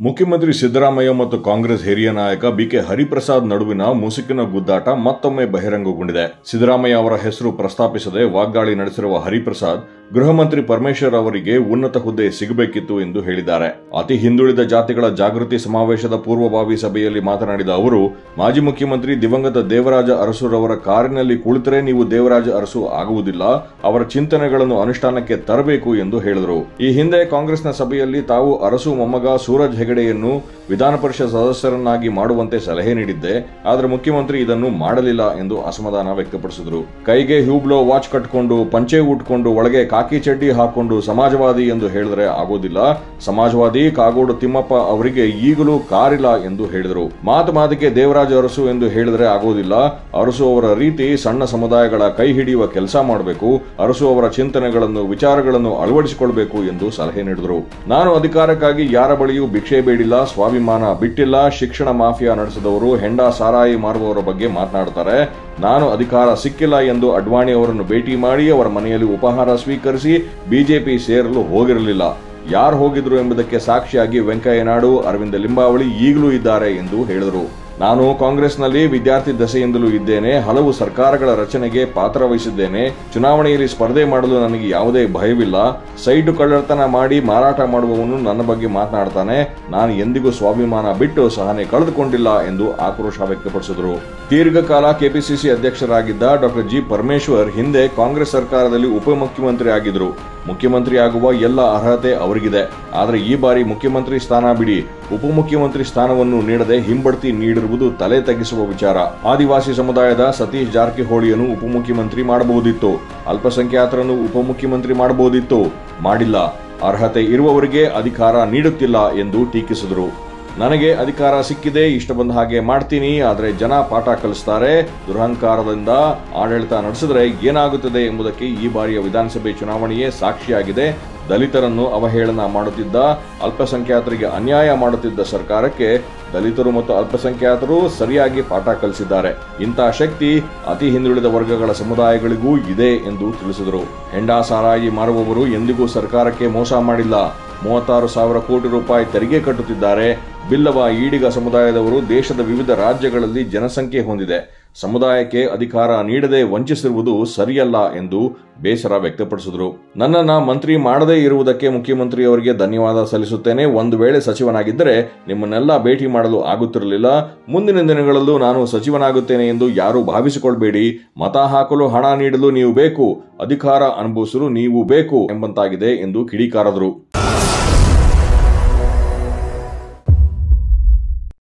ಮುಖ್ಯಮಂತ್ರಿ ಸಿದ್ದರಾಮಯ್ಯ ಮತ್ತು ಕಾಂಗ್ರೆಸ್ ಹಿರಿಯ ನಾಯಕ ಬಿಕೆ ಹರಿಪ್ರಸಾದ್ ನಡುವಿನ ಮುಸುಕಿನ ಗುದ್ದಾಟ ಮತ್ತೊಮ್ಮೆ ಬಹಿರಂಗಗೊಂಡಿದೆ ಸಿದ್ದರಾಮಯ್ಯ ಅವರ ಹೆಸರು ಪ್ರಸ್ತಾಪಿಸದೆ ವಾಗ್ದಾಳಿ ನಡೆಸಿರುವ ಹರಿಪ್ರಸಾದ್ ಗೃಹ ಮಂತ್ರಿ ಪರಮೇಶ್ವರ್ ಅವರಿಗೆ ಉನ್ನತ ಹುದ್ದೆ ಸಿಗಬೇಕಿತ್ತು ಎಂದು ಹೇಳಿದ್ದಾರೆ ಅತಿ ಹಿಂದುಳಿದ ಜಾತಿಗಳ ಜಾಗೃತಿ ಸಮಾವೇಶದ ಪೂರ್ವಭಾವಿ ಸಭೆಯಲ್ಲಿ ಮಾತನಾಡಿದ ಅವರು ಮಾಜಿ ಮುಖ್ಯಮಂತ್ರಿ ದಿವಂಗತ ದೇವರಾಜ ಅರಸುರವರ ಕಾರಿನಲ್ಲಿ ಕುಳಿತರೆ ನೀವು ದೇವರಾಜ ಅರಸು ಆಗುವುದಿಲ್ಲ ಅವರ ಚಿಂತನೆಗಳನ್ನು ಅನುಷ್ಠಾನಕ್ಕೆ ತರಬೇಕು ಎಂದು ಹೇಳಿದರು ಈ ಹಿಂದೆ ಕಾಂಗ್ರೆಸ್ನ ಸಭೆಯಲ್ಲಿ ತಾವು ಅರಸು ಮೊಮ್ಮಗ ಸೂರಜ್ ಹೆಗಡೆಯನ್ನು ವಿಧಾನ ಪರಿಷತ್ ಸದಸ್ಯರನ್ನಾಗಿ ಮಾಡುವಂತೆ ಸಲಹೆ ನೀಡಿದ್ದೆ ಆದರೆ ಮುಖ್ಯಮಂತ್ರಿ ಇದನ್ನು ಮಾಡಲಿಲ್ಲ ಎಂದು ಅಸಮಾಧಾನ ವ್ಯಕ್ತಪಡಿಸಿದರು ಕೈಗೆ ಹ್ಯೂಬ್ಲೋ ವಾಚ್ ಕಟ್ಟಿಕೊಂಡು ಪಂಚೆ ಉಟ್ಕೊಂಡು ಒಳಗೆ ಕಾಕಿ ಚಡ್ಡಿ ಹಾಕೊಂಡು ಸಮಾಜವಾದಿ ಎಂದು ಹೇಳಿದರೆ ಆಗೋದಿಲ್ಲ ಸಮಾಜವಾದಿ ಕಾಗೋಡು ತಿಮ್ಮಪ್ಪ ಅವರಿಗೆ ಈಗಲೂ ಕಾರಿಲ್ಲ ಎಂದು ಹೇಳಿದರು ಮಾತು ಮಾತಿಗೆ ದೇವರಾಜ ಅರಸು ಎಂದು ಹೇಳಿದರೆ ಆಗೋದಿಲ್ಲ ಅರಸು ಅವರ ರೀತಿ ಸಣ್ಣ ಸಮುದಾಯಗಳ ಕೈ ಹಿಡಿಯುವ ಕೆಲಸ ಮಾಡಬೇಕು ಅರಸು ಅವರ ಚಿಂತನೆಗಳನ್ನು ವಿಚಾರಗಳನ್ನು ಅಳವಡಿಸಿಕೊಳ್ಬೇಕು ಎಂದು ಸಲಹೆ ನೀಡಿದರು ನಾನು ಅಧಿಕಾರಕ್ಕಾಗಿ ಯಾರ ಬಳಿಯೂ ಭಿಕ್ಷೆ ಬೇಡಿಲ್ಲ ಸ್ವಾಭಿಮಾನ ಬಿಟ್ಟಿಲ್ಲ ಶಿಕ್ಷಣ ಮಾಫಿಯಾ ನಡೆಸಿದವರು ಹೆಂಡ ಸಾರಾಯಿ ಮಾರುವವರ ಬಗ್ಗೆ ಮಾತನಾಡುತ್ತಾರೆ ನಾನು ಅಧಿಕಾರ ಸಿಕ್ಕಿಲ್ಲ ಎಂದು ಅಡ್ವಾಣಿ ಅವರನ್ನು ಭೇಟಿ ಮಾಡಿ ಅವರ ಮನೆಯಲ್ಲಿ ಉಪಹಾರ ಸ್ವೀಕರಿಸಿ ಬಿಜೆಪಿ ಸೇರಲು ಹೋಗಿರಲಿಲ್ಲ ಯಾರು ಹೋಗಿದ್ರು ಎಂಬುದಕ್ಕೆ ಸಾಕ್ಷಿಯಾಗಿ ವೆಂಕಯ್ಯ ನಾಯ್ಡು ಅರವಿಂದ ಲಿಂಬಾವಳಿ ಈಗಲೂ ಇದ್ದಾರೆ ಎಂದು ಹೇಳಿದರು ನಾನು ಕಾಂಗ್ರೆಸ್ನಲ್ಲಿ ವಿದ್ಯಾರ್ಥಿ ದಶೆಯಿಂದಲೂ ಇದ್ದೇನೆ ಹಲವು ಸರ್ಕಾರಗಳ ರಚನೆಗೆ ಪಾತ್ರ ವಹಿಸಿದ್ದೇನೆ ಚುನಾವಣೆಯಲ್ಲಿ ಸ್ಪರ್ಧೆ ಮಾಡಲು ನನಗೆ ಯಾವುದೇ ಭಯವಿಲ್ಲ ಸೈಟು ಕಳ್ಳತನ ಮಾಡಿ ಮಾರಾಟ ಮಾಡುವವನು ನನ್ನ ಬಗ್ಗೆ ಮಾತನಾಡ್ತಾನೆ ನಾನು ಎಂದಿಗೂ ಸ್ವಾಭಿಮಾನ ಬಿಟ್ಟು ಸಹನೆ ಕಳೆದುಕೊಂಡಿಲ್ಲ ಎಂದು ಆಕ್ರೋಶ ವ್ಯಕ್ತಪಡಿಸಿದರು ದೀರ್ಘಕಾಲ ಕೆಪಿಸಿಸಿ ಅಧ್ಯಕ್ಷರಾಗಿದ್ದ ಡಾಕ್ಟರ್ ಜಿ ಪರಮೇಶ್ವರ್ ಹಿಂದೆ ಕಾಂಗ್ರೆಸ್ ಸರ್ಕಾರದಲ್ಲಿ ಉಪಮುಖ್ಯಮಂತ್ರಿ ಆಗಿದ್ರು ಮುಖ್ಯಮಂತ್ರಿ ಆಗುವ ಎಲ್ಲ ಅರ್ಹತೆ ಅವರಿಗಿದೆ ಆದರೆ ಈ ಬಾರಿ ಮುಖ್ಯಮಂತ್ರಿ ಸ್ಥಾನ ಬಿಡಿ ಉಪಮುಖ್ಯಮಂತ್ರಿ ಸ್ಥಾನವನ್ನು ನೀಡದೆ ಹಿಂಬಡ್ತಿ ನೀಡಿರುವುದು ತಲೆ ತಗ್ಗಿಸುವ ವಿಚಾರ ಆದಿವಾಸಿ ಸಮುದಾಯದ ಸತೀಶ್ ಜಾರಕಿಹೊಳಿಯನ್ನು ಉಪಮುಖ್ಯಮಂತ್ರಿ ಮಾಡಬಹುದಿತ್ತು ಅಲ್ಪಸಂಖ್ಯಾತರನ್ನು ಉಪಮುಖ್ಯಮಂತ್ರಿ ಮಾಡಬಹುದಿತ್ತು ಮಾಡಿಲ್ಲ ಅರ್ಹತೆ ಇರುವವರಿಗೆ ಅಧಿಕಾರ ನೀಡುತ್ತಿಲ್ಲ ಎಂದು ಟೀಕಿಸಿದರು ನನಗೆ ಅಧಿಕಾರ ಸಿಕ್ಕಿದೆ ಇಷ್ಟ ಬಂದ ಹಾಗೆ ಮಾಡ್ತೀನಿ ಆದರೆ ಜನ ಪಾಠ ಕಲಿಸ್ತಾರೆ ದುರಹಂಕಾರದಿಂದ ಆಡಳಿತ ನಡೆಸಿದ್ರೆ ಏನಾಗುತ್ತದೆ ಎಂಬುದಕ್ಕೆ ಈ ಬಾರಿಯ ವಿಧಾನಸಭೆ ಚುನಾವಣೆಯೇ ಸಾಕ್ಷಿಯಾಗಿದೆ ದಲಿತರನ್ನು ಅವಹೇಳನ ಮಾಡುತ್ತಿದ್ದ ಅಲ್ಪಸಂಖ್ಯಾತರಿಗೆ ಅನ್ಯಾಯ ಮಾಡುತ್ತಿದ್ದ ಸರ್ಕಾರಕ್ಕೆ ದಲಿತರು ಮತ್ತು ಅಲ್ಪಸಂಖ್ಯಾತರು ಸರಿಯಾಗಿ ಪಾಠ ಕಲಿಸಿದ್ದಾರೆ ಇಂತಹ ಶಕ್ತಿ ಅತಿ ಹಿಂದುಳಿದ ವರ್ಗಗಳ ಸಮುದಾಯಗಳಿಗೂ ಇದೆ ಎಂದು ತಿಳಿಸಿದರು ಹೆಂಡಾ ಸಾರಾಯಿ ಮಾರುವವರು ಎಂದಿಗೂ ಸರ್ಕಾರಕ್ಕೆ ಮೋಸ ಮಾಡಿಲ್ಲ ಮೂವತ್ತಾರು ಸಾವಿರ ಕೋಟಿ ರೂಪಾಯಿ ತೆರಿಗೆ ಕಟ್ಟುತ್ತಿದ್ದಾರೆ ಬಿಲ್ಲವ ಈಡಿಗ ಸಮುದಾಯದವರು ದೇಶದ ವಿವಿಧ ರಾಜ್ಯಗಳಲ್ಲಿ ಜನಸಂಖ್ಯೆ ಹೊಂದಿದೆ ಸಮುದಾಯಕ್ಕೆ ಅಧಿಕಾರ ನೀಡದೆ ವಂಚಿಸಿರುವುದು ಸರಿಯಲ್ಲ ಎಂದು ಬೇಸರ ವ್ಯಕ್ತಪಡಿಸಿದರು ನನ್ನನ್ನ ಮಂತ್ರಿ ಮಾಡದೇ ಇರುವುದಕ್ಕೆ ಮುಖ್ಯಮಂತ್ರಿಯವರಿಗೆ ಧನ್ಯವಾದ ಸಲ್ಲಿಸುತ್ತೇನೆ ಒಂದು ವೇಳೆ ಸಚಿವನಾಗಿದ್ದರೆ ನಿಮ್ಮನ್ನೆಲ್ಲ ಭೇಟಿ ಮಾಡಲು ಆಗುತ್ತಿರಲಿಲ್ಲ ಮುಂದಿನ ದಿನಗಳಲ್ಲೂ ನಾನು ಸಚಿವನಾಗುತ್ತೇನೆ ಎಂದು ಯಾರೂ ಭಾವಿಸಿಕೊಳ್ಬೇಡಿ ಮತ ಹಾಕಲು ಹಣ ನೀಡಲು ನೀವು ಬೇಕು ಅಧಿಕಾರ ಅನುಭವಿಸಲು ನೀವು ಬೇಕು ಎಂಬಂತಾಗಿದೆ ಎಂದು ಕಿಡಿಕಾರದರು